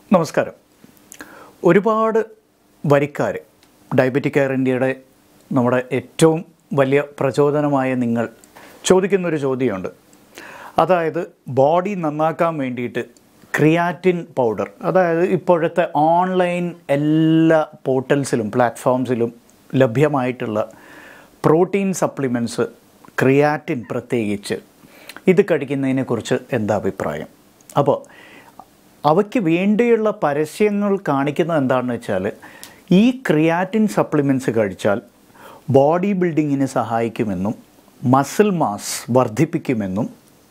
നമസ്കാരം ഒരുപാട് വരിക്കാർ diabetic care ഇന്ത്യയുടെ നമ്മുടെ ഏറ്റവും വലിയ പ്രചോദനമായ നിങ്ങൾ ചോദിക്കുന്നൊരു ചോദ്യമുണ്ട് അതായത് ബോഡി നന്നാക്കാൻ വേണ്ടിയിട്ട് ക്രിയാറ്റിൻ പൗഡർ അതായത് ഇപ്പോഴത്തെ ഓൺലൈൻ എല്ലാ പോർട്ടൽസിലും പ്ലാറ്റ്ഫോംസിലും ലഭ്യമായിട്ടുള്ള പ്രോട്ടീൻ സപ്ലിമെൻറ്റ്സ് ക്രിയാറ്റിൻ പ്രത്യേകിച്ച് ഇത് കഴിക്കുന്നതിനെക്കുറിച്ച് എന്താ അഭിപ്രായം അപ്പോൾ അവയ്ക്ക് വേണ്ടിയുള്ള പരസ്യങ്ങൾ കാണിക്കുന്നത് എന്താണെന്ന് വെച്ചാൽ ഈ ക്രിയാറ്റിൻ സപ്ലിമെൻറ്റ്സ് കഴിച്ചാൽ ബോഡി ബിൽഡിങ്ങിന് സഹായിക്കുമെന്നും മസിൽ മാസ് വർദ്ധിപ്പിക്കുമെന്നും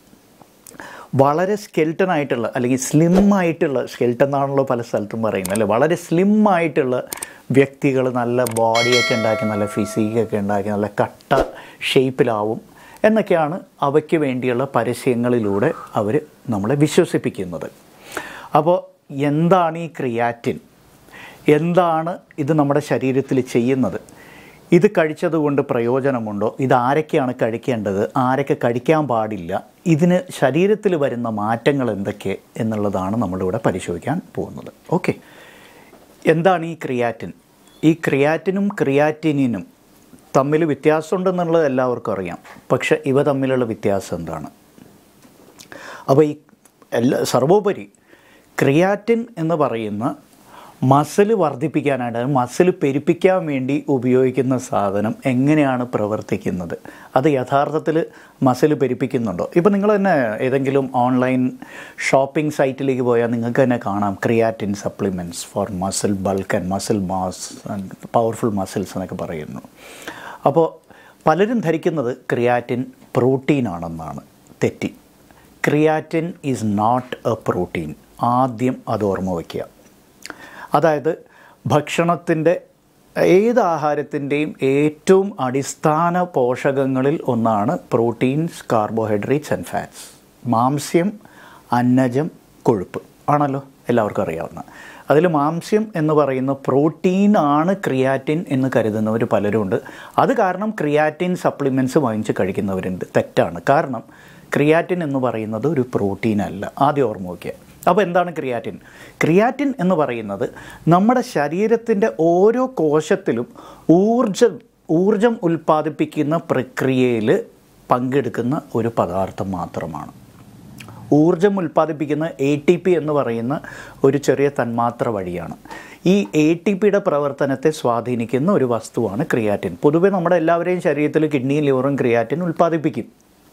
വളരെ സ്കെൽട്ടൺ ആയിട്ടുള്ള അല്ലെങ്കിൽ സ്ലിം ആയിട്ടുള്ള സ്കെൽട്ടൺ എന്നാണല്ലോ പല സ്ഥലത്തും പറയുന്നത് അല്ലേ വളരെ സ്ലിം ആയിട്ടുള്ള വ്യക്തികൾ നല്ല ബോഡിയൊക്കെ ഉണ്ടാക്കി നല്ല ഫിസിക്കൊക്കെ ഉണ്ടാക്കി നല്ല കട്ട ഷേപ്പിലാവും എന്നൊക്കെയാണ് അവയ്ക്ക് വേണ്ടിയുള്ള പരസ്യങ്ങളിലൂടെ അവർ നമ്മളെ വിശ്വസിപ്പിക്കുന്നത് അപ്പോൾ എന്താണ് ഈ ക്രിയാറ്റിൻ എന്താണ് ഇത് നമ്മുടെ ശരീരത്തിൽ ചെയ്യുന്നത് ഇത് കഴിച്ചതുകൊണ്ട് പ്രയോജനമുണ്ടോ ഇത് ആരൊക്കെയാണ് കഴിക്കേണ്ടത് ആരൊക്കെ കഴിക്കാൻ പാടില്ല ഇതിന് ശരീരത്തിൽ വരുന്ന മാറ്റങ്ങൾ എന്തൊക്കെ എന്നുള്ളതാണ് നമ്മളിവിടെ പരിശോധിക്കാൻ പോകുന്നത് ഓക്കെ എന്താണ് ഈ ക്രിയാറ്റിൻ ഈ ക്രിയാറ്റിനും ക്രിയാറ്റിനിനും തമ്മിൽ വ്യത്യാസമുണ്ടെന്നുള്ളത് എല്ലാവർക്കും അറിയാം പക്ഷെ ഇവ തമ്മിലുള്ള വ്യത്യാസം എന്താണ് അപ്പോൾ ഈ എല്ലാ സർവോപരി ക്രിയാറ്റിൻ എന്ന് പറയുന്ന മസിൽ വർദ്ധിപ്പിക്കാനായിട്ട് മസിൽ പെരുപ്പിക്കാൻ വേണ്ടി ഉപയോഗിക്കുന്ന സാധനം എങ്ങനെയാണ് പ്രവർത്തിക്കുന്നത് അത് യഥാർത്ഥത്തിൽ മസിൽ പെരുപ്പിക്കുന്നുണ്ടോ ഇപ്പോൾ നിങ്ങൾ തന്നെ ഏതെങ്കിലും ഓൺലൈൻ ഷോപ്പിംഗ് സൈറ്റിലേക്ക് പോയാൽ നിങ്ങൾക്ക് തന്നെ കാണാം creatine supplements for muscle bulk and muscle mass and powerful muscles എന്നൊക്കെ പറയുന്നു അപ്പോൾ പലരും ധരിക്കുന്നത് ക്രിയാറ്റിൻ പ്രോട്ടീൻ ആണെന്നാണ് തെറ്റി creatine is not a protein ആദ്യം അത് ഓർമ്മ വയ്ക്കുക അതായത് ഭക്ഷണത്തിൻ്റെ ഏത് ആഹാരത്തിൻ്റെയും ഏറ്റവും അടിസ്ഥാന പോഷകങ്ങളിൽ ഒന്നാണ് പ്രോട്ടീൻസ് കാർബോഹൈഡ്രേറ്റ്സ് ആൻഡ് ഫാറ്റ്സ് മാംസ്യം അന്നജം കൊഴുപ്പ് ആണല്ലോ എല്ലാവർക്കും അറിയാവുന്ന അതിൽ മാംസ്യം എന്ന് പറയുന്ന പ്രോട്ടീനാണ് ക്രിയാറ്റിൻ എന്ന് കരുതുന്നവർ പലരുണ്ട് അത് കാരണം ക്രിയാറ്റിൻ സപ്ലിമെൻറ്റ്സ് വാങ്ങിച്ച് കഴിക്കുന്നവരുണ്ട് തെറ്റാണ് കാരണം ക്രിയാറ്റിൻ എന്ന് പറയുന്നത് ഒരു പ്രോട്ടീൻ അല്ല ആദ്യം ഓർമ്മ വയ്ക്കുക അപ്പോൾ എന്താണ് ക്രിയാറ്റിൻ ക്രിയാറ്റിൻ എന്ന് പറയുന്നത് നമ്മുടെ ശരീരത്തിൻ്റെ ഓരോ കോശത്തിലും ഊർജം ഊർജം ഉൽപ്പാദിപ്പിക്കുന്ന പ്രക്രിയയിൽ പങ്കെടുക്കുന്ന ഒരു പദാർത്ഥം മാത്രമാണ് ഊർജം ഉൽപ്പാദിപ്പിക്കുന്ന എ ടി പി എന്ന് പറയുന്ന ഒരു ചെറിയ തന്മാത്ര വഴിയാണ് ഈ എ ടി പിയുടെ പ്രവർത്തനത്തെ സ്വാധീനിക്കുന്ന ഒരു വസ്തുവാണ് ക്രിയാറ്റിൻ പൊതുവെ നമ്മുടെ എല്ലാവരെയും ശരീരത്തിൽ കിഡ്നിയും ലിവറും ക്രിയാറ്റിൻ ഉൽപ്പാദിപ്പിക്കും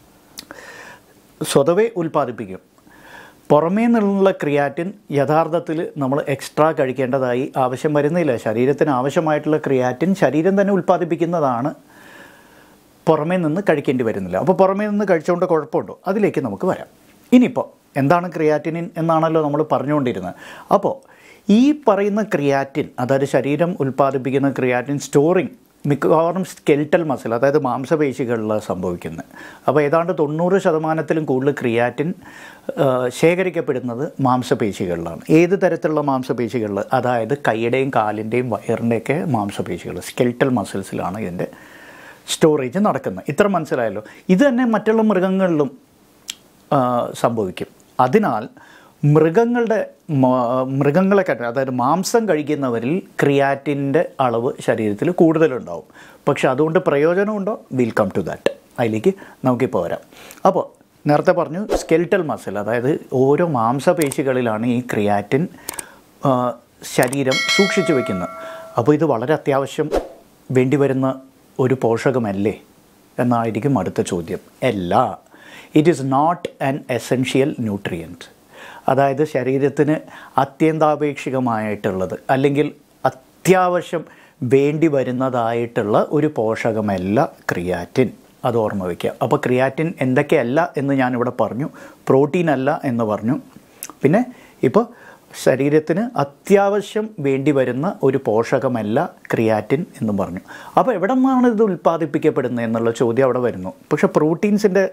സ്വതവേ ഉൽപ്പാദിപ്പിക്കും പുറമേ നിന്നുള്ള ക്രിയാറ്റിൻ യഥാർത്ഥത്തിൽ നമ്മൾ എക്സ്ട്രാ കഴിക്കേണ്ടതായി ആവശ്യം വരുന്നില്ല ശരീരത്തിന് ആവശ്യമായിട്ടുള്ള ക്രിയാറ്റിൻ ശരീരം തന്നെ ഉൽപ്പാദിപ്പിക്കുന്നതാണ് പുറമേ നിന്ന് കഴിക്കേണ്ടി വരുന്നില്ല അപ്പോൾ പുറമേ നിന്ന് കഴിച്ചുകൊണ്ട് കുഴപ്പമുണ്ടോ അതിലേക്ക് നമുക്ക് വരാം ഇനിയിപ്പോൾ എന്താണ് ക്രിയാറ്റിനിൻ എന്നാണല്ലോ നമ്മൾ പറഞ്ഞുകൊണ്ടിരുന്നത് അപ്പോൾ ഈ പറയുന്ന ക്രിയാറ്റിൻ അതായത് ശരീരം ഉൽപ്പാദിപ്പിക്കുന്ന ക്രിയാറ്റിൻ സ്റ്റോറിങ് മിക്കവാറും സ്കെൽറ്റൽ മസിൽ അതായത് മാംസപേശികളിലാണ് സംഭവിക്കുന്നത് അപ്പോൾ ഏതാണ്ട് തൊണ്ണൂറ് ശതമാനത്തിലും കൂടുതൽ ക്രിയാറ്റിൻ ആ, ശേഖരിക്കപ്പെടുന്നത് മാംസപേശികളിലാണ് ഏത് തരത്തിലുള്ള മാംസപേശികളിൽ അതായത് കൈയുടെയും കാലിൻ്റെയും വയറിൻ്റെയൊക്കെ മാംസപേശികൾ സ്കെൽറ്റൽ മസിൽസിലാണ് ഇതിൻ്റെ സ്റ്റോറേജ് നടക്കുന്നത് ഇത്ര മനസ്സിലായല്ലോ ഇത് തന്നെ മറ്റുള്ള മൃഗങ്ങളിലും ആ, സംഭവിക്കും അതിനാൽ മൃഗങ്ങളുടെ മ- മൃഗങ്ങളെ കണ്ട അതായത് മാംസം കഴിക്കുന്നവരിൽ ക്രിയാറ്റിൻ്റെ അളവ് ശരീരത്തിൽ കൂടുതലുണ്ടാവും പക്ഷെ അതുകൊണ്ട് പ്രയോജനമുണ്ടോ വിൽ കം ടു ദാറ്റ് അതിലേക്ക് നമുക്കിപ്പോൾ വരാം അപ്പോൾ നേരത്തെ പറഞ്ഞു സ്കെൽറ്റൽ മസിൽ അതായത് ഓരോ മാംസപേശികളിലാണ് ഈ ക്രിയാറ്റിൻ ആ, ശരീരം സൂക്ഷിച്ചു വയ്ക്കുന്നത് അപ്പോൾ ഇത് വളരെ അത്യാവശ്യം വേണ്ടി വരുന്ന ഒരു പോഷകമല്ലേ എന്നായിരിക്കും അടുത്ത ചോദ്യം അല്ല it is not an essential nutrient അതായത് ശരീരത്തിന് അത്യന്താപേക്ഷികമായിട്ടുള്ളത് അല്ലെങ്കിൽ അത്യാവശ്യം വേണ്ടി വരുന്നതായിട്ടുള്ള ഒരു പോഷകമല്ല ക്രിയാറ്റിൻ അത് ഓർമ്മ വയ്ക്കുക അപ്പോൾ ക്രിയാറ്റിൻ എന്തൊക്കെയല്ല എന്ന് ഞാനിവിടെ പറഞ്ഞു പ്രോട്ടീൻ അല്ല എന്ന് പറഞ്ഞു പിന്നെ ഇപ്പോൾ ശരീരത്തിന് അത്യാവശ്യം വേണ്ടി വരുന്ന ഒരു പോഷകമല്ല ക്രിയാറ്റിൻ എന്ന് പറഞ്ഞു അപ്പോൾ എവിടെ നിന്നാണ് ഇത് ഉൽപ്പാദിപ്പിക്കപ്പെടുന്നത് എന്നുള്ള ചോദ്യം അവിടെ വരുന്നു പക്ഷേ പ്രോട്ടീൻസിൻ്റെ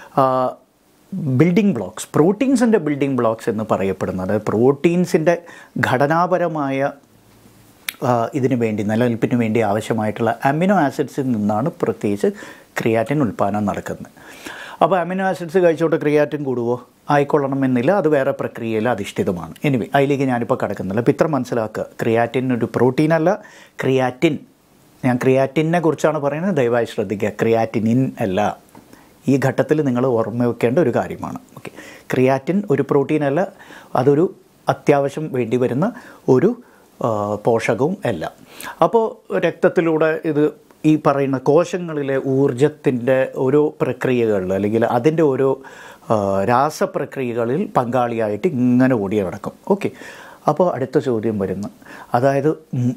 ബിൽഡിംഗ് ബ്ലോക്സ് പ്രോട്ടീൻസിൻ്റെ ബിൽഡിംഗ് ബ്ലോക്സ് എന്ന് പറയപ്പെടുന്നത് പ്രോട്ടീൻസിൻ്റെ ഘടനാപരമായ ആ, ഇതിനു വേണ്ടി നിലനിൽപ്പിന് വേണ്ടി ആവശ്യമായിട്ടുള്ള അമിനോ ആസിഡ്സിൽ നിന്നാണ് പ്രത്യേകിച്ച് ക്രിയാറ്റിൻ ഉൽപ്പാദനം നടക്കുന്നത് അപ്പോൾ അമിനോ ആസിഡ്സ് കഴിച്ചുകൊണ്ട് ക്രിയാറ്റിൻ കൂടുമോ ആയിക്കൊള്ളണമെന്നില്ല അത് വേറെ പ്രക്രിയയിൽ അധിഷ്ഠിതമാണ് എനിവേ അതിലേക്ക് ഞാനിപ്പോൾ കിടക്കുന്നില്ല അപ്പോൾ ഇത്ര മനസ്സിലാക്കുക ക്രിയാറ്റിൻ ഒരു പ്രോട്ടീൻ അല്ല ക്രിയാറ്റിൻ ഞാൻ ക്രിയാറ്റിനെ കുറിച്ചാണ് പറയുന്നത് ദയവായി ശ്രദ്ധിക്കുക ക്രിയാറ്റിനിൻ അല്ല ഈ ഘട്ടത്തിൽ നിങ്ങൾ ഓർമ്മ വെക്കേണ്ട ഒരു കാര്യമാണ് ഓക്കെ ക്രിയാറ്റിൻ ഒരു പ്രോട്ടീൻ അല്ല അതൊരു അത്യാവശ്യം വേണ്ടി വരുന്ന ഒരു ആ, പോഷകവും അല്ല അപ്പോൾ രക്തത്തിലൂടെ ഇത് ഈ പറയുന്ന കോശങ്ങളിലെ ഊർജത്തിൻ്റെ ഓരോ പ്രക്രിയകളിൽ അല്ലെങ്കിൽ അതിൻ്റെ ഓരോ ആ, രാസപ്രക്രിയകളിൽ പങ്കാളിയായിട്ട് ഇങ്ങനെ ഓടി നടക്കും ഓക്കെ അപ്പോൾ അടുത്ത ചോദ്യം വരുന്നു അതായത് ഉം,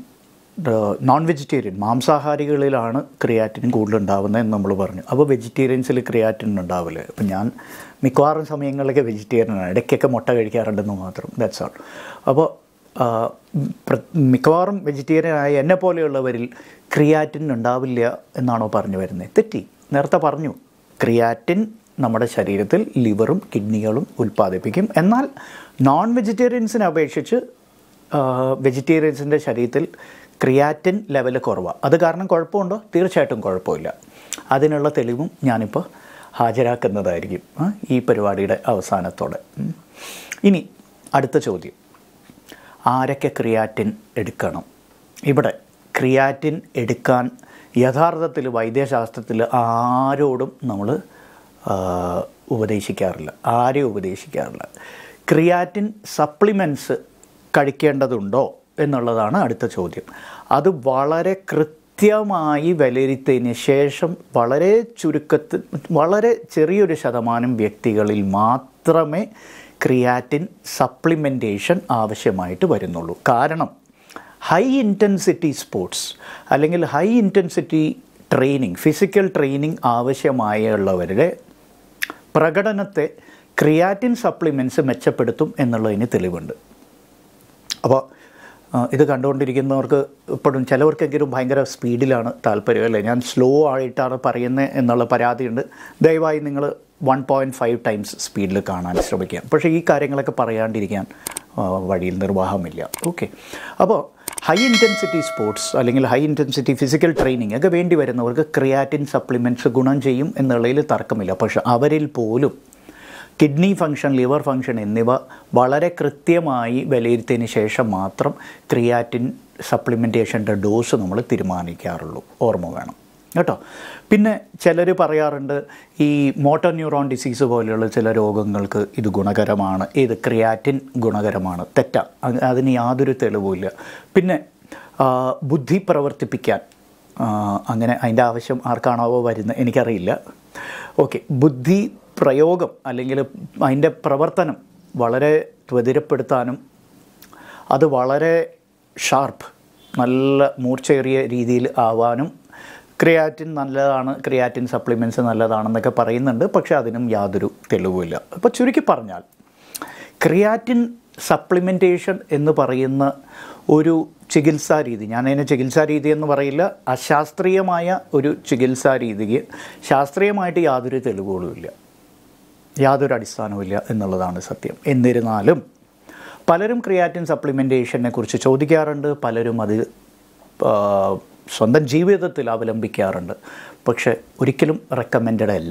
നോൺ വെജിറ്റേറിയൻ മാംസാഹാരികളിലാണ് ക്രിയാറ്റിൻ കൂടുതൽ ഉണ്ടാവുന്നത് എന്ന് നമ്മൾ പറഞ്ഞു അപ്പോൾ വെജിറ്റേറിയൻസിൽ ക്രിയാറ്റിൻ ഉണ്ടാവില്ല അപ്പം ഞാൻ മിക്കവാറും സമയങ്ങളിലൊക്കെ വെജിറ്റേറിയനാണ് ഇടയ്ക്കൊക്കെ മുട്ട കഴിക്കാറുണ്ടെന്ന് മാത്രം ദാറ്റ്സ് ആൾ അപ്പോൾ ആ, പ്ര- മിക്കവാറും വെജിറ്റേറിയൻ ആയ എന്നെ പോലെയുള്ളവരിൽ ക്രിയാറ്റിൻ ഉണ്ടാവില്ല എന്നാണോ പറഞ്ഞു വരുന്നത് തെറ്റി നേരത്തെ പറഞ്ഞു ക്രിയാറ്റിൻ നമ്മുടെ ശരീരത്തിൽ ലിവറും കിഡ്നികളും ഉൽപ്പാദിപ്പിക്കും എന്നാൽ നോൺ വെജിറ്റേറിയൻസിനെ അപേക്ഷിച്ച് വെജിറ്റേറിയൻസിൻ്റെ ശരീരത്തിൽ ക്രിയാറ്റിൻ ലെവൽ കുറവാണ് അത് കാരണം കുഴപ്പമുണ്ടോ തീർച്ചയായിട്ടും കുഴപ്പമില്ല അതിനുള്ള തെളിവും ഞാനിപ്പോൾ ഹാജരാക്കുന്നതായിരിക്കും ആ, ഈ പരിപാടിയുടെ അവസാനത്തോടെ ഉം. ഇനി അടുത്ത ചോദ്യം ആരൊക്കെ ക്രിയാറ്റിൻ എടുക്കണം ഇവിടെ ക്രിയാറ്റിൻ എടുക്കാൻ യഥാർത്ഥത്തിൽ വൈദ്യശാസ്ത്രത്തിൽ ആരോടും നമ്മൾ ഉപദേശിക്കാറില്ല ആരെയും ഉപദേശിക്കാറില്ല ക്രിയാറ്റിൻ സപ്ലിമെൻറ്റ്സ് കഴിക്കേണ്ടതുണ്ടോ എന്നുള്ളതാണ് അടുത്ത ചോദ്യം അത് വളരെ കൃത്യമായി വിലയിരുത്തിയതിന് ശേഷം വളരെ ചുരുക്കത്തിൽ വളരെ ചെറിയൊരു ശതമാനം വ്യക്തികളിൽ മാത്രമേ ക്രിയാറ്റിൻ സപ്ലിമെൻറ്റേഷൻ ആവശ്യമായിട്ട് വരുന്നുള്ളൂ കാരണം ഹൈ ഇൻറ്റൻസിറ്റി സ്പോർട്സ് അല്ലെങ്കിൽ high intensity training physical training ആവശ്യമായുള്ളവരുടെ പ്രകടനത്തെ ക്രിയാറ്റിൻ സപ്ലിമെൻറ്റ്സ് മെച്ചപ്പെടുത്തും എന്നുള്ളതിന് തെളിവുണ്ട് അപ്പോൾ ആ, ഇത് കണ്ടുകൊണ്ടിരിക്കുന്നവർക്ക് ഇപ്പോഴും ചിലവർക്കെങ്കിലും ഭയങ്കര സ്പീഡിലാണ് താല്പര്യം അല്ലേ ഞാൻ സ്ലോ ആയിട്ടാണ് പറയുന്നത് എന്നുള്ള പരാതിയുണ്ട് ദയവായി നിങ്ങൾ വൺ പോയിൻറ്റ് ഫൈവ് ടൈംസ് സ്പീഡിൽ കാണാൻ ശ്രമിക്കുക പക്ഷേ ഈ കാര്യങ്ങളൊക്കെ പറയാണ്ടിരിക്കാൻ ആ, വഴിയിൽ നിർവാഹമില്ല ഓക്കെ അപ്പോൾ ഹൈ ഇൻറ്റൻസിറ്റി സ്പോർട്സ് അല്ലെങ്കിൽ ഹൈ ഇൻറ്റൻസിറ്റി ഫിസിക്കൽ ട്രെയിനിങ് ഒക്കെ വേണ്ടി വരുന്നവർക്ക് ക്രിയാറ്റിൻ സപ്ലിമെൻറ്റ്സ് ഗുണം ചെയ്യും എന്നുള്ളതിൽ തർക്കമില്ല പക്ഷേ അവരിൽ പോലും കിഡ്നി ഫംഗ്ഷൻ ലിവർ ഫംഗ്ഷൻ എന്നിവ വളരെ കൃത്യമായി വിലയിരുത്തിയതിന് ശേഷം മാത്രം ക്രിയാറ്റിൻ സപ്ലിമെൻറ്റേഷൻ്റെ ഡോസ് നമ്മൾ തീരുമാനിക്കാറുള്ളൂ ഓർമ്മ വേണം കേട്ടോ പിന്നെ ചിലർ പറയാറുണ്ട് ഈ മോട്ടോർ ന്യൂറോൺ ഡിസീസ് പോലെയുള്ള ചില രോഗങ്ങൾക്ക് ഇത് ഗുണകരമാണ് ഇത് ക്രിയാറ്റിൻ ഗുണകരമാണ് തെറ്റാ അത് അതിന് യാതൊരു തെളിവുമില്ല പിന്നെ ആ, ബുദ്ധി പ്രവർത്തിപ്പിക്കാൻ ആ, അങ്ങനെ അതിൻ്റെ ആവശ്യം ആർക്കാണാവോ വരുന്നത് എനിക്കറിയില്ല ഓക്കെ ബുദ്ധി പ്രയോഗം അല്ലെങ്കിൽ അതിൻ്റെ പ്രവർത്തനം വളരെ ത്വരിതപ്പെടുത്താനും അത് വളരെ ഷാർപ്പ് നല്ല മൂർച്ചയേറിയ രീതിയിൽ ആവാനും ക്രിയാറ്റിൻ നല്ലതാണ് ക്രിയാറ്റിൻ സപ്ലിമെൻറ്റ്സ് നല്ലതാണെന്നൊക്കെ പറയുന്നുണ്ട് പക്ഷേ അതിനും യാതൊരു തെളിവുമില്ല അപ്പോൾ ചുരുക്കി പറഞ്ഞാൽ ക്രിയാറ്റിൻ സപ്ലിമെൻറ്റേഷൻ എന്ന് പറയുന്ന ഒരു ചികിത്സാ രീതി ഞാൻ അതിനെ ചികിത്സാ രീതി എന്ന് പറയില്ല അശാസ്ത്രീയമായ ഒരു ചികിത്സാ രീതിക്ക് ശാസ്ത്രീയമായിട്ട് യാതൊരു തെളിവുകളുമില്ല യാതൊരു അടിസ്ഥാനവുമില്ല എന്നുള്ളതാണ് സത്യം എന്നിരുന്നാലും പലരും ക്രിയാറ്റിൻ സപ്ലിമെൻറ്റേഷനെ കുറിച്ച് ചോദിക്കാറുണ്ട് പലരും അത് ആ, സ്വന്തം ജീവിതത്തിൽ അവലംബിക്കാറുണ്ട് പക്ഷെ ഒരിക്കലും റെക്കമെൻഡഡ് അല്ല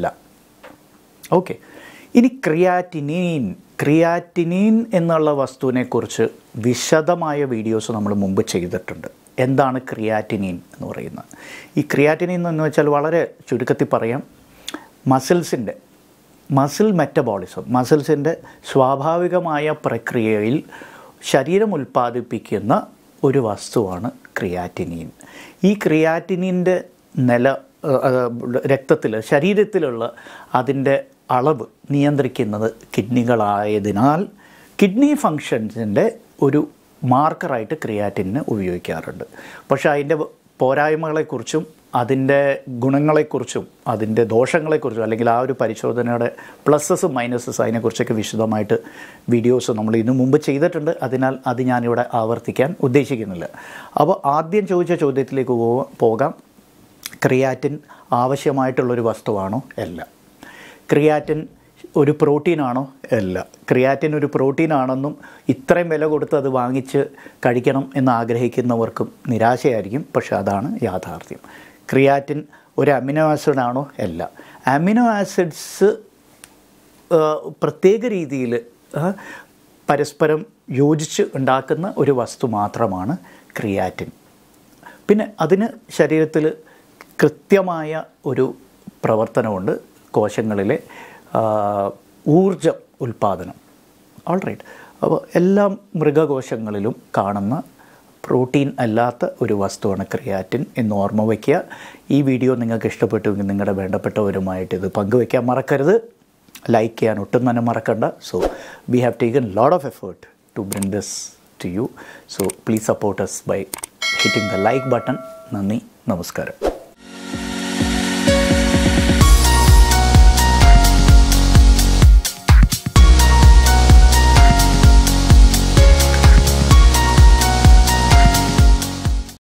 ഓക്കെ ഇനി ക്രിയാറ്റിനീൻ ക്രിയാറ്റിനീൻ എന്നുള്ള വസ്തുവിനെക്കുറിച്ച് വിശദമായ വീഡിയോസ് നമ്മൾ മുമ്പ് ചെയ്തിട്ടുണ്ട് എന്താണ് ക്രിയാറ്റിനീൻ എന്ന് പറയുന്നത് ഈ ക്രിയാറ്റിനീൻ എന്ന് വെച്ചാൽ വളരെ ചുരുക്കത്തിൽ പറയാം മസിൽസിൻ്റെ മസിൽ മെറ്റബോളിസം മസിൽസിൻ്റെ സ്വാഭാവികമായ പ്രക്രിയയിൽ ശരീരം ഉൽപ്പാദിപ്പിക്കുന്ന ഒരു വസ്തുവാണ് ക്രിയാറ്റിനീൻ ഈ ക്രിയാറ്റിനീൻ്റെ നില രക്തത്തിൽ ശരീരത്തിലുള്ള അതിൻ്റെ അളവ് നിയന്ത്രിക്കുന്നത് കിഡ്നികളായതിനാൽ കിഡ്നി ഫങ്ഷൻസിൻ്റെ ഒരു മാർക്കറായിട്ട് ക്രിയാറ്റിനെ ഉപയോഗിക്കാറുണ്ട് പക്ഷേ അതിൻ്റെ പോരായ്മകളെക്കുറിച്ചും അതിൻ്റെ ഗുണങ്ങളെക്കുറിച്ചും അതിൻ്റെ ദോഷങ്ങളെക്കുറിച്ചും അല്ലെങ്കിൽ ആ ഒരു പരിശോധനയുടെ പ്ലസസും മൈനസസ് അതിനെക്കുറിച്ചൊക്കെ വിശദമായിട്ട് വീഡിയോസ് നമ്മൾ ഇതിനു മുമ്പ് ചെയ്തിട്ടുണ്ട് അതിനാൽ അത് ഞാനിവിടെ ആവർത്തിക്കാൻ ഉദ്ദേശിക്കുന്നില്ല അപ്പോൾ ആദ്യം ചോദിച്ച ചോദ്യത്തിലേക്ക് പോ- പോകാം ക്രിയാറ്റിൻ ആവശ്യമായിട്ടുള്ളൊരു വസ്തുവാണോ അല്ല ക്രിയാറ്റിൻ ഒരു പ്രോട്ടീനാണോ അല്ല ക്രിയാറ്റിൻ ഒരു പ്രോട്ടീനാണെന്നും ഇത്രയും വില കൊടുത്ത് അത് വാങ്ങിച്ച് കഴിക്കണം എന്ന് ആഗ്രഹിക്കുന്നവർക്കും നിരാശയായിരിക്കും പക്ഷെ അതാണ് യാഥാർത്ഥ്യം ക്രിയാറ്റിൻ ഒരു അമിനോ ആസിഡ് ആണോ അല്ല അമിനോ ആസിഡ്സ് ആ, പ്രത്യേക രീതിയിൽ പരസ്പരം യോജിച്ച് ഉണ്ടാക്കുന്ന ഒരു വസ്തു മാത്രമാണ് ക്രിയാറ്റിൻ പിന്നെ അതിന് ശരീരത്തിൽ കൃത്യമായ ഒരു പ്രവർത്തനമുണ്ട് കോശങ്ങളിലെ ആ, ഊർജ ഉൽപ്പാദനം ഓൾ റൈറ്റ് അപ്പോൾ എല്ലാ മൃഗകോശങ്ങളിലും കാണുന്ന പ്രോട്ടീൻ അല്ലാത്ത ഒരു വസ്തുവാണ് ക്രിയാറ്റിൻ എന്ന് ഓർമ്മ വയ്ക്കുക ഈ വീഡിയോ നിങ്ങൾക്ക് ഇഷ്ടപ്പെട്ടുവെങ്കിൽ നിങ്ങളുടെ വേണ്ടപ്പെട്ടവരുമായിട്ട് ഇത് പങ്കുവയ്ക്കാൻ മറക്കരുത് ലൈക്ക് ചെയ്യാൻ ഒട്ടും തന്നെ മറക്കണ്ട so we have taken load of effort to bring this to you so please support us by hitting the like button നന്ദി നമസ്കാരം